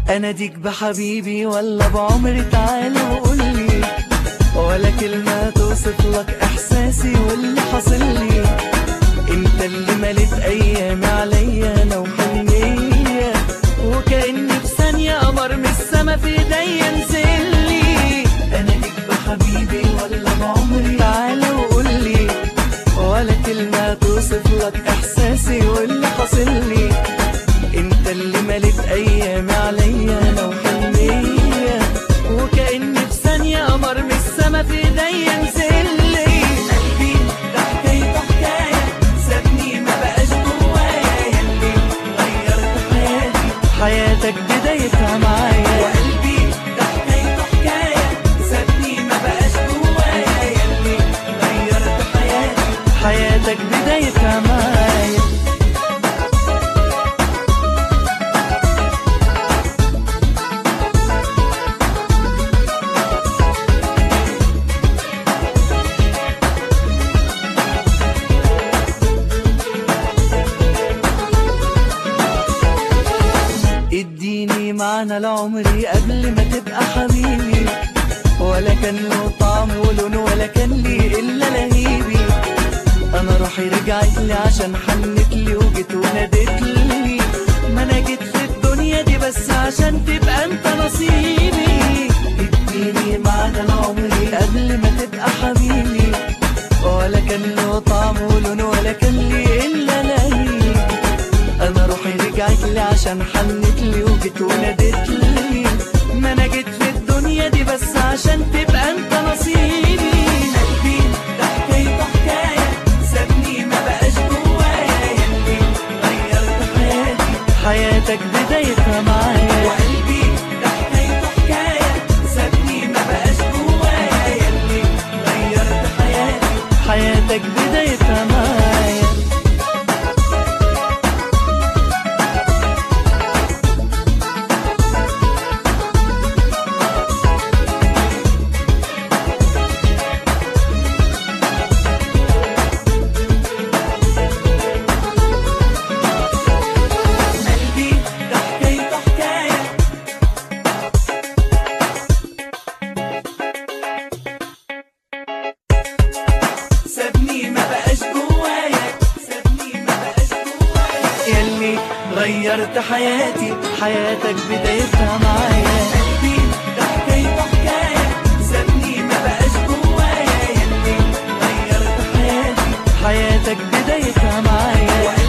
اناديك بحبيبي ولا بعمري تعالى وقولي ولا كلمة توصف لك احساسي واللي حاصل لي انت اللي مليت ايامي عليا انا وحنية وكأني في ثانية قمر من السما في ايديا نزل لي اناديك بحبيبي ولا بعمري تعالى وقولي ولا كلمة توصف لك احساسي واللي حاصل لي انت اللي مليت ايامي عليا انا وحنية وكأني في ثانية قمر من السما في ايديا نزل لي قلبي ده حكايته حكاية سابني ما بقاش جوايا ياللي غيرت حياتي حياتك بدايتها معايا وقلبي ده حكايته حكاية سابني ما بقاش جوايا ياللي غيرت حياتي حياتك بدايتها معايا اديني معنى لعمري قبل ما تبقى حبيبي ولا كان له طعم ولون ولا كان لي الا لهيبي انا روحي رجعت لي عشان حنت لي وجيت ونادت لي ما انا جيت في الدنيا دي بس عشان تبقى انت نصيبي اديني معنى لعمري قبل ما تبقى حبيبي ولا كان له طعم ولون ولا كان لي الا لهيبي انا روحي رجعت لي عشان حنت لي وجيت ونادت لي ما انا جيت في الدنيا دي بس عشان تبقى انت نصيبي قلبي ده حكايته حكايه سابني ما بقاش جوايا ياللي غيرت حياتي حياتك بدايتها معايا وقلبي ده حكايته حكايه سابني ما بقاش جوايا ياللي غيرت حياتي حياتك بدايتها معايا قلبي ده حكايته حكاية سابني ما بقاش جوايا سابني ما بقاش جوايا ياللي غيرت حياتي حياتك بدايتها معايا قلبي ده حكايته حكاية سابني ما بقاش جوايا ياللي غيرت حياتي حياتك بدايتها معايا